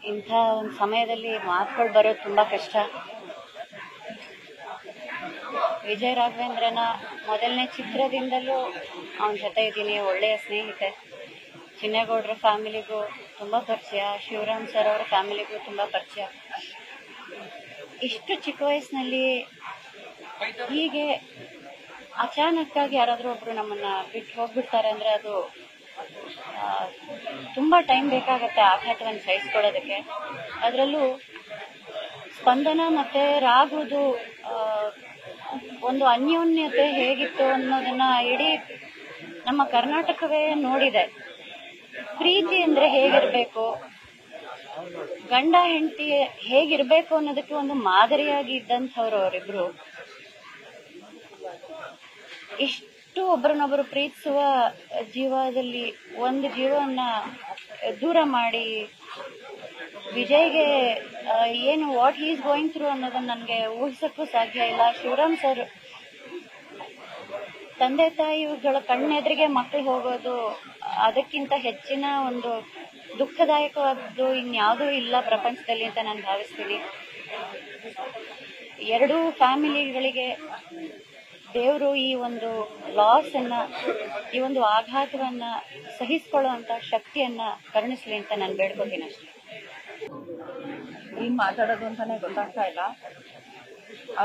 ಇಂಥ ಒಂದು ಸಮಯದಲ್ಲಿ ಮಾತುಗಳು ಬರೋದು ತುಂಬಾ ಕಷ್ಟ ವಿಜಯ ರಾಘವೇಂದ್ರನ ಮೊದಲನೇ ಚಿತ್ರದಿಂದಲೂ ಅವನ ಜೊತೆ ಇದ್ದೀನಿ ಒಳ್ಳೆಯ ಸ್ನೇಹಿತೆ ಚಿನ್ನೇಗೌಡರ ಫ್ಯಾಮಿಲಿಗೂ ತುಂಬಾ ಪರಿಚಯ ಶಿವರಾಮ್ ಸರ್ ಅವರ ಫ್ಯಾಮಿಲಿಗೂ ತುಂಬಾ ಪರಿಚಯ ಇಷ್ಟು ಚಿಕ್ಕ ವಯಸ್ಸಿನಲ್ಲಿ ಹೀಗೆ ಅಚಾನಕ್ ಆಗಿ ಯಾರಾದ್ರೂ ಒಬ್ರು ನಮ್ಮನ್ನ ಬಿಟ್ಟು ಹೋಗ್ಬಿಡ್ತಾರೆ ಅಂದ್ರೆ ಅದು ಆ, ತುಂಬಾ ಟೈಮ್ ಬೇಕಾಗತ್ತೆ ಆಘಾತವನ್ನು ಸಹಿಸ್ಕೊಳ್ಳೋದಕ್ಕೆ ಅದರಲ್ಲೂ ಸ್ಪಂದನ ಮತ್ತೆ ರಾಘುದು ಆ, ಒಂದು ಅನ್ಯೋನ್ಯತೆ ಹೇಗಿತ್ತು ಅನ್ನೋದನ್ನ ಇಡೀ ನಮ್ಮ ಕರ್ನಾಟಕವೇ ನೋಡಿದೆ ಪ್ರೀತಿ ಅಂದ್ರೆ ಹೇಗಿರ್ಬೇಕು ಗಂಡ ಹೆಂಡತಿ ಹೇಗಿರ್ಬೇಕು ಅನ್ನೋದಕ್ಕೆ ಒಂದು ಮಾದರಿಯಾಗಿ ಇದ್ದಂಥವ್ರು ಅವರಿಬ್ರು ಇಷ್ಟು ಒಬ್ಬರನ್ನೊಬ್ಬರು ಪ್ರೀತಿಸುವ ಜೀವದಲ್ಲಿ ಒಂದು ಜೀವವನ್ನ ದೂರ ಮಾಡಿ ವಿಜಯ್ಗೆ ಆ, ಏನು ವಾಟ್ ಈಸ್ ಗೋಯಿಂಗ್ ಥ್ರೂ ಅನ್ನೋದನ್ನ ನನಗೆ ಊಹಿಸಕ್ಕೂ ಸಾಧ್ಯ ಇಲ್ಲ ಶಿವರಾಮ್ ಸರ್ ತಂದೆ ತಾಯಿಗಳ ಕಣ್ಣೆದುರಿಗೆ ಮಕ್ಕಳು ಹೋಗೋದು ಅದಕ್ಕಿಂತ ಹೆಚ್ಚಿನ ಒಂದು ದುಃಖದಾಯಕವಾದ್ದು ಇನ್ಯಾವುದೂ ಇಲ್ಲ ಪ್ರಪಂಚದಲ್ಲಿ ಅಂತ ನಾನು ಭಾವಿಸ್ತೀನಿ ಎರಡೂ ಫ್ಯಾಮಿಲಿಗಳಿಗೆ ದೇವರು ಈ ಒಂದು ಲಾಸ್ ಅನ್ನ ಈ ಒಂದು ಆಘಾತವನ್ನ ಸಹಿಸಿಕೊಳ್ಳುವಂತ ಶಕ್ತಿಯನ್ನ ಕರುಣಿಸ್ಲಿ ಅಂತ ನಾನು ಬೇಡ್ಕೋತೀನಿ ಅಷ್ಟೇ ಏನ್ ಮಾತಾಡೋದು ಅಂತಾನೆ ಗೊತ್ತಾಗ್ತಾ ಇಲ್ಲ ಆ,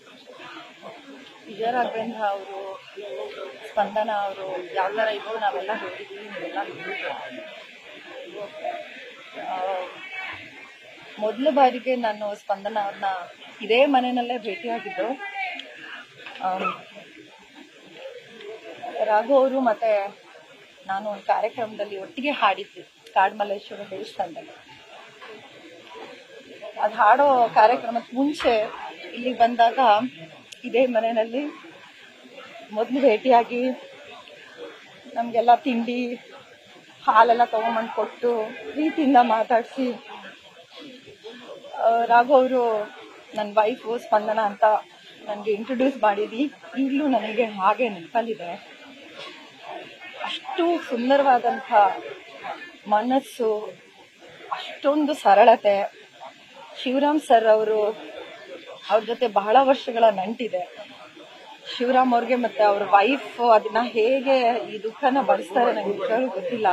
ವಿಜಯ ರಾಘವೇಂದ್ರ ಅವರು ಸ್ಪಂದನ ಅವರು ಯಾವ ಥರ ಇದ್ರು ನಾವೆಲ್ಲ ಹೇಳಿದೀವಿ ನೀವೆಲ್ಲ ನೋಡಿದ್ರು ಮೊದಲ ಬಾರಿಗೆ ನಾನು ಸ್ಪಂದನ ಅವ್ರನ್ನ ಇದೇ ಮನೆಯಲ್ಲೇ ಭೇಟಿಯಾಗಿದ್ದು ಆಮ್, ರಾಘು ಅವರು ಮತ್ತೆ ನಾನು ಒಂದು ಕಾರ್ಯಕ್ರಮದಲ್ಲಿ ಒಟ್ಟಿಗೆ ಹಾಡಿದ್ವಿ ಕಾಡ್ಮಲ್ಲೇಶ್ವರ ದೇವಸ್ಥಾನದಲ್ಲಿ ಅದು ಹಾಡೋ ಕಾರ್ಯಕ್ರಮಕ್ಕೆ ಮುಂಚೆ ಇಲ್ಲಿ ಬಂದಾಗ ಇದೇ ಮನೆಯಲ್ಲಿ ಮೊದಲು ಭೇಟಿಯಾಗಿ ನಮಗೆಲ್ಲ ತಿಂಡಿ ಹಾಲೆಲ್ಲ ತಗೊಂಬಂದು ಕೊಟ್ಟು ಪ್ರೀತಿಯಿಂದ ಮಾತಾಡಿಸಿ ರಾಘು ಅವರು ನನ್ನ ವೈಫು ಸ್ಪಂದನ ಅಂತ ನನಗೆ ಇಂಟ್ರೊಡ್ಯೂಸ್ ಮಾಡಿದಿ ಈಗಲೂ ನನಗೆ ಹಾಗೆ ನೆನಪಲ್ಲಿದೆ ಅಷ್ಟು ಸುಂದರವಾದಂಥ ಮನಸ್ಸು ಅಷ್ಟೊಂದು ಸರಳತೆ ಶಿವರಾಮ್ ಸರ್ ಅವರು ಅವ್ರ ಜೊತೆ ಬಹಳ ವರ್ಷಗಳ ನಂಟಿದೆ ಶಿವರಾಮ್ ಅವ್ರಿಗೆ ಮತ್ತೆ ಅವ್ರ ವೈಫ್ ಅದನ್ನ ಹೇಗೆ ಈ ದುಃಖನ ಭರಿಸ್ತಾರೆ ನಂಗೆ ನಿಜವಾಗ್ಲೂ ಗೊತ್ತಿಲ್ಲ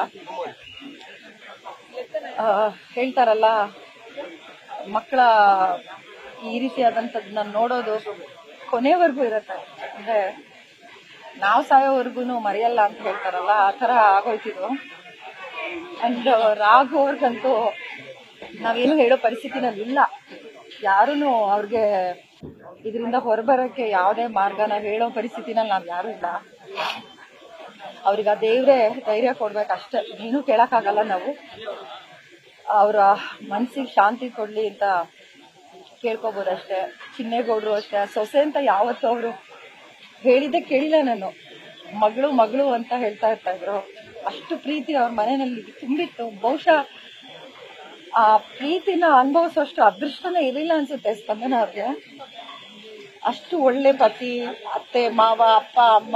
ಆ, ಹೇಳ್ತಾರಲ್ಲ ಮಕ್ಕಳ ಈ ರೀತಿಯಾದಂಥದ್ದನ್ನ ನೋಡೋದು ಕೊನೆವರೆಗೂ ಇರತ್ತೆ ಅಂದ್ರೆ ನಾವು ಸಾಯೋವರೆಗೂ ಮರೆಯಲ್ಲ ಅಂತ ಹೇಳ್ತಾರಲ್ಲ ಆ ತರ ಆಗೋಯ್ತಿದ್ರು ಅಂಡ್ ರಾಘು ಅವ್ರಿಗಂತೂ ನಾವೇನು ಹೇಳೋ ಪರಿಸ್ಥಿತಿನಲ್ಲಿ ಇಲ್ಲ ಯಾರೂನು ಅವ್ರಿಗೆ ಇದರಿಂದ ಹೊರಬರಕ್ಕೆ ಯಾವುದೇ ಮಾರ್ಗನ ಹೇಳೋ ಪರಿಸ್ಥಿತಿನಲ್ಲಿ ನಾವ್ ಯಾರು ಇಲ್ಲ ಅವ್ರಿಗೆ ಆ ದೇವ್ರೆ ಧೈರ್ಯ ಕೊಡ್ಬೇಕಷ್ಟೇ ಏನು ಕೇಳಕ್ಕಾಗಲ್ಲ ನಾವು ಅವರ ಮನ್ಸಿಗೆ ಶಾಂತಿ ಕೊಡ್ಲಿ ಅಂತ ಕೇಳ್ಕೊಬೋದಷ್ಟೇ ಚಿನ್ನೇಗೌಡರು ಅಷ್ಟೇ ಸೊಸೆ ಅಂತ ಯಾವತ್ತೂ ಅವರು ಹೇಳಿದ್ದೆ ಕೇಳಿಲ್ಲ ನಾನು ಮಗಳು ಮಗಳು ಅಂತ ಹೇಳ್ತಾ ಇರ್ತಾ ಇದ್ರು ಅಷ್ಟು ಪ್ರೀತಿ ಅವ್ರ ಮನೆಯಲ್ಲಿ ತುಂಬಿತ್ತು ಬಹುಶಃ ಆ ಪ್ರೀತಿನ ಅನುಭವಿಸೋಷ್ಟು ಅದೃಷ್ಟನೇ ಇರಲಿಲ್ಲ ಅನ್ಸುತ್ತೆ ಸ್ಪಂದನ ಅವ್ರಿಗೆ ಅಷ್ಟು ಒಳ್ಳೆ ಪತಿ ಅತ್ತೆ ಮಾವ ಅಪ್ಪ ಅಮ್ಮ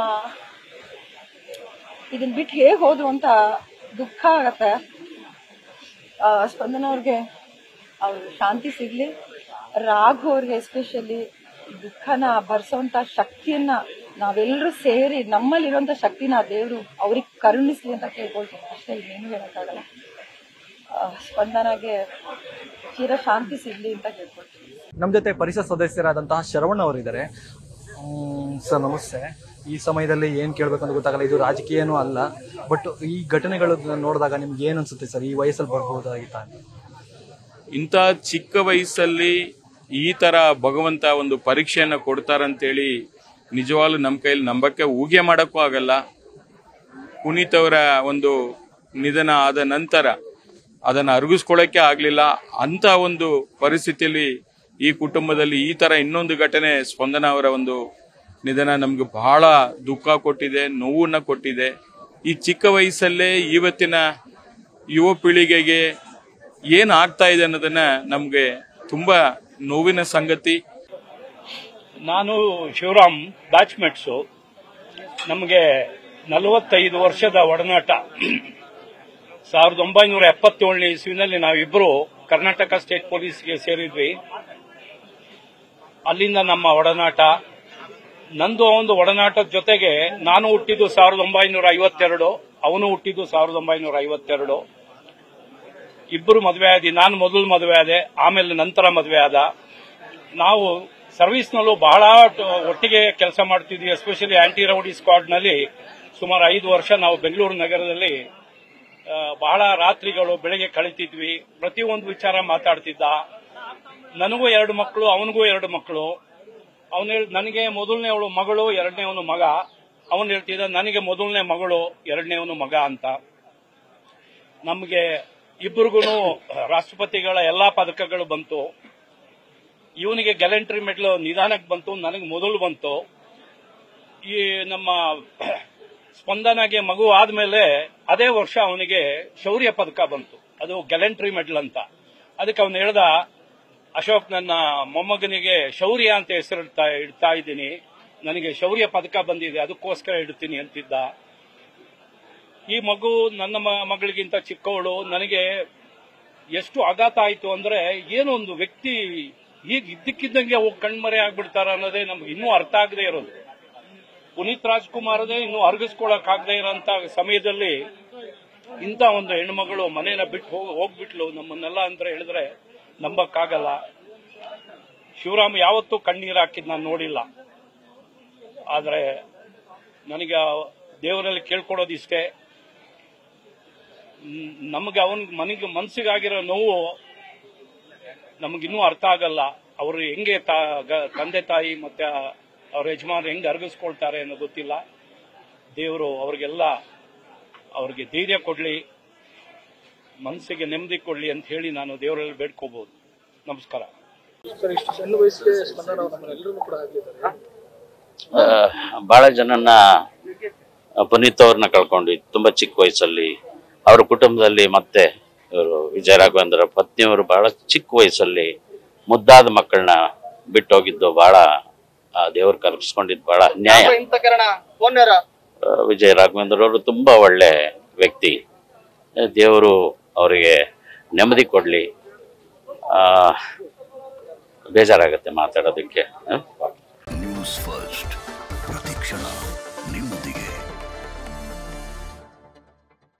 ಇದನ್ ಬಿಟ್ಟು ಹೇಗ್ ಹೋದ್ರು ಅಂತ ದುಃಖ ಆಗತ್ತೆ ಆ, ಸ್ಪಂದನ ಅವ್ರಿಗೆ ಅವ್ರು ಶಾಂತಿ ಸಿಗ್ಲಿ ರಾಘು ಅವ್ರಿಗೆ ಎಸ್ಪೆಷಲಿ ದುಃಖನ ಭರಿಸೋಂತ ಶಕ್ತಿಯನ್ನ ನಾವೆಲ್ಲರೂ ಸೇರಿ ನಮ್ಮಲ್ಲಿರುವಂತ ಶಕ್ತಿನ ದೇವರು ಅವ್ರಿಗೆ ಕರುಣಿಸ್ಲಿ ಅಂತ ಕೇಳ್ಕೊಳ್ತೀನಿ ಅಷ್ಟೇ ಇನ್ನೇನು ಹೇಳಕ್ಕಾಗಲ್ಲ ಆ, ಸ್ಪಂದನಗೆ ಚಿರ ಶಾಂತಿ ಸಿಗ್ಲಿ ಅಂತ ಕೇಳ್ಕೊಳ್ತೀನಿ ನಮ್ಮ ಜೊತೆ ಪರಿಷತ್ ಸದಸ್ಯರಾದಂತಹ ಶರವಣ ಅವರಿದ್ದಾರೆ ಸರ್ ನಮಸ್ತೆ ಈ ಸಮಯದಲ್ಲಿ ಏನ್ ಕೇಳ್ಬೇಕಂತ ಗೊತ್ತಾಗಲ್ಲ ಇದು ರಾಜಕೀಯನೂ ಅಲ್ಲ ಬಟ್ ಈ ಘಟನೆಗಳು ನೋಡಿದಾಗ ನಿಮ್ಗೆ ಏನ್ ಅನ್ಸುತ್ತೆ ಸರ್ ಈ ವಯಸ್ಸಲ್ಲಿ ಬರ್ಬೋದಾಗಿತ್ತ ಅಂತ ಇಂಥ ಚಿಕ್ಕ ವಯಸ್ಸಲ್ಲಿ ಈ ತರ ಭಗವಂತ ಒಂದು ಪರೀಕ್ಷೆಯನ್ನ ಕೊಡ್ತಾರಂತೇಳಿ ನಿಜವಾಗ್ಲೂ ನಮ್ಮ ಕೈಯಲ್ಲಿ ನಂಬಕ್ಕೆ ಊಹೆ ಮಾಡಕ್ಕೂ ಆಗಲ್ಲ ಪುನೀತ್ ಅವರ ಒಂದು ನಿಧನ ಆದ ನಂತರ ಅದನ್ನು ಅರಗಿಸ್ಕೊಳ್ಳೋಕೆ ಆಗಲಿಲ್ಲ ಅಂತ ಒಂದು ಪರಿಸ್ಥಿತಿಯಲ್ಲಿ ಈ ಕುಟುಂಬದಲ್ಲಿ ಈ ತರ ಇನ್ನೊಂದು ಘಟನೆ ಸ್ಪಂದನ ಅವರ ಒಂದು ನಿಧನ ನಮ್ಗೆ ಬಹಳ ದುಃಖ ಕೊಟ್ಟಿದೆ ನೋವನ್ನ ಕೊಟ್ಟಿದೆ ಈ ಚಿಕ್ಕ ವಯಸ್ಸಲ್ಲೇ ಇವತ್ತಿನ ಯುವ ಪೀಳಿಗೆಗೆ ಏನ್ ಆಗ್ತಾ ಇದೆ ಅನ್ನೋದನ್ನ ನಮ್ಗೆ ತುಂಬಾ ನೋವಿನ ಸಂಗತಿ ನಾನು ಶಿವರಾಮ್ ಬ್ಯಾಚ್ಮೆಟ್ಸು ನಮಗೆ ನಲವತ್ತೈದು ವರ್ಷದ ಒಡನಾಟ ಸಾವಿರದ ಒಂಬೈನೂರ ಎಪ್ಪತ್ತೇಳನೇ ಇಸ್ವಿನಲ್ಲಿ ನಾವಿಬ್ಬರು ಕರ್ನಾಟಕ ಸ್ಟೇಟ್ ಪೊಲೀಸ್ಗೆ ಸೇರಿದ್ವಿ ಅಲ್ಲಿಂದ ನಮ್ಮ ಒಡನಾಟ ನಂದು ಒಂದು ಒಡನಾಟದ ಜೊತೆಗೆ ನಾನು ಹುಟ್ಟಿದ್ದು ಸಾವಿರದ ಒಂಬೈನೂರ ಐವತ್ತೆರಡು ಅವನು ಹುಟ್ಟಿದ್ದು ಸಾವಿರದ ಒಂಬೈನೂರ ಐವತ್ತೆರಡು ಇಬ್ಬರು ಮದುವೆ ಆದಿ ನಾನು ಮೊದಲು ಮದುವೆ ಆದೆ ಆಮೇಲೆ ನಂತರ ಮದುವೆ ಆದ ನಾವು ಸರ್ವಿಸ್ನಲ್ಲೂ ಬಹಳ ಟ- ಒಟ್ಟಿಗೆ ಕೆಲಸ ಮಾಡ್ತಿದ್ವಿ ಎಸ್ಪೆಷಲಿ ಆಂಟಿ ರೌಡಿ ಸ್ಕ್ವಾಡ್ನಲ್ಲಿ ಸುಮಾರು ಐದು ವರ್ಷ ನಾವು ಬೆಂಗಳೂರು ನಗರದಲ್ಲಿ ಆ, ಬಹಳ ರಾತ್ರಿಗಳು ಬೆಳಗ್ಗೆ ಕಳಿತಿದ್ವಿ ಪ್ರತಿಯೊಂದು ವಿಚಾರ ಮಾತಾಡ್ತಿದ್ದ ನನಗೂ ಎರಡು ಮಕ್ಕಳು ಅವನಿಗೂ ಎರಡು ಮಕ್ಕಳು ಅವನು ಹೇಳಿ ನನಗೆ ಮೊದಲನೇವಳು ಮಗಳು ಎರಡನೇವನು ಮಗ ಅವನು ಹೇಳ್ತಿದ್ದ ನನಗೆ ಮೊದಲನೇ ಮಗಳು ಎರಡನೇವನು ಮಗ ಅಂತ ನಮಗೆ ಇಬ್ಬರಿಗೂ ರಾಷ್ಟ್ರಪತಿಗಳ ಎಲ್ಲಾ ಪದಕಗಳು ಬಂತು ಇವನಿಗೆ ಗ್ಯಾಲೆಂಟ್ರಿ ಮೆಡಲ್ ನಿಧಾನಕ್ಕೆ ಬಂತು ನನಗೆ ಮೊದಲು ಬಂತು ಈ ನಮ್ಮ ಸ್ಪಂದನಗೆ ಮಗು ಆದ್ಮೇಲೆ ಅದೇ ವರ್ಷ ಅವನಿಗೆ ಶೌರ್ಯ ಪದಕ ಬಂತು ಅದು ಗ್ಯಾಲೆಂಟ್ರಿ ಮೆಡಲ್ ಅಂತ ಅದಕ್ಕೆ ಅವನು ಹೇಳ್ದ ಅಶೋಕ್ ನನ್ನ ಮೊಮ್ಮಗನಿಗೆ ಶೌರ್ಯ ಅಂತ ಹೆಸರಿಡ್ತಾ ಇಡ್ತಾ ಇದ್ದೀನಿ ನನಗೆ ಶೌರ್ಯ ಪದಕ ಬಂದಿದೆ ಅದಕ್ಕೋಸ್ಕರ ಇಡ್ತೀನಿ ಅಂತಿದ್ದ ಈ ಮಗು ನನ್ನ ಮ- ಮಗಳಿಗಿಂತ ಚಿಕ್ಕವಳು ನನಗೆ ಎಷ್ಟು ಆಘಾತ ಆಯಿತು ಅಂದ್ರೆ ಏನೋ ಒಂದು ವ್ಯಕ್ತಿ ಈಗ ಇದ್ದಕ್ಕಿದ್ದಂಗೆ ಹೋಗಿ ಕಣ್ಮರೆ ಆಗ್ಬಿಡ್ತಾರ ಅನ್ನೋದೇ ನಮ್ಗೆ ಇನ್ನೂ ಅರ್ಥ ಆಗದೆ ಇರೋದು ಪುನೀತ್ ರಾಜ್ಕುಮಾರದೇ ಇನ್ನೂ ಅರ್ಗಿಸ್ಕೊಳಕ್ ಆಗದೆ ಇರೋಂತ ಸಮಯದಲ್ಲಿ ಇಂಥ ಒಂದು ಹೆಣ್ಮಗಳು ಮನೇನ ಬಿಟ್ಟು ಹೋಗ್ ಹೋಗ್ಬಿಟ್ಲು ನಮ್ಮನ್ನೆಲ್ಲ ಅಂತ ಹೇಳಿದ್ರೆ ನಂಬಕ್ಕಾಗಲ್ಲ ಶಿವರಾಮ್ ಯಾವತ್ತೂ ಕಣ್ಣೀರು ಹಾಕಿದ್ ನಾನು ನೋಡಿಲ್ಲ ಆದ್ರೆ ನನಗೆ ದೇವರಲ್ಲಿ ಕೇಳ್ಕೊಡೋದಿಷ್ಟೇ ಮ್, ನಮಗೆ ಅವನ್ ಮನೆಗೆ ಮನಸ್ಸಿಗಾಗಿರೋ ನೋವು ನಮಗಿನ್ನೂ ಅರ್ಥ ಆಗಲ್ಲ ಅವರು ಹೆಂಗೆ ತಾ- ಗ- ತಂದೆ ತಾಯಿ ಮತ್ತೆ ಆ- ಅವ್ರ ಯಜಮಾನರು ಹೆಂಗೆ ಅರ್ಗಿಸ್ಕೊಳ್ತಾರೆ ಅನ್ನೋ ಗೊತ್ತಿಲ್ಲ ದೇವರು ಅವ್ರಿಗೆಲ್ಲ ಅವ್ರಿಗೆ ಧೈರ್ಯ ಕೊಡ್ಲಿ ಮನಸ್ಸಿಗೆ ನೆಮ್ಮದಿ ಕೊಡ್ಲಿ ಅಂತ ಹೇಳಿ ನಾನು ದೇವರಲ್ಲಿ ಬೇಡ್ಕೋಬಹುದು ನಮಸ್ಕಾರ ಸರ್ ಇಷ್ಟು ಸಣ್ಣ ವಯಸ್ಸಿಗೆ ಸ್ಪಂದನ ಅವ್ರು ನಮ್ಮನ್ನೆಲ್ಲರೂ ಕೂಡ ಆಗಿದ್ದಾರೆ ಆ, ಬಹಳ ಜನನ್ನ ಆ, ಪುನೀತ್ ಅವ್ರನ್ನ ಕಳ್ಕೊಂಡ್ವಿ ತುಂಬಾ ಚಿಕ್ಕ ವಯಸ್ಸಲ್ಲಿ ಅವ್ರ ಕುಟುಂಬದಲ್ಲಿ ಮತ್ತೆ ಇವರು ವಿಜಯ ರಾಘವೇಂದ್ರ ಪತ್ನಿಯವರು ಬಹಳ ಚಿಕ್ಕ ವಯಸ್ಸಲ್ಲಿ ಮುದ್ದಾದ ಮಕ್ಕಳನ್ನ ಬಿಟ್ಟು ಹೋಗಿದ್ದು ಬಹಳ ಆ, ದೇವ್ರು ಕಲ್ಪಿಸ್ಕೊಂಡಿದ್ದು ಬಹಳ ಅನ್ಯಾಯ ಆ, ವಿಜಯ ರಾಘವೇಂದ್ರ ಅವರು ತುಂಬಾ ಒಳ್ಳೆ ವ್ಯಕ್ತಿ ದೇವರು ಅವರಿಗೆ ನೆಮ್ಮದಿ ಕೊಡ್ಲಿ ಆ, ಬೇಜಾರಾಗುತ್ತೆ ಮಾತಾಡೋದಕ್ಕೆ ಆ? ನ್ಯೂಸ್ ಫಸ್ಟ್ ಪ್ರತಿಕ್ಷಣ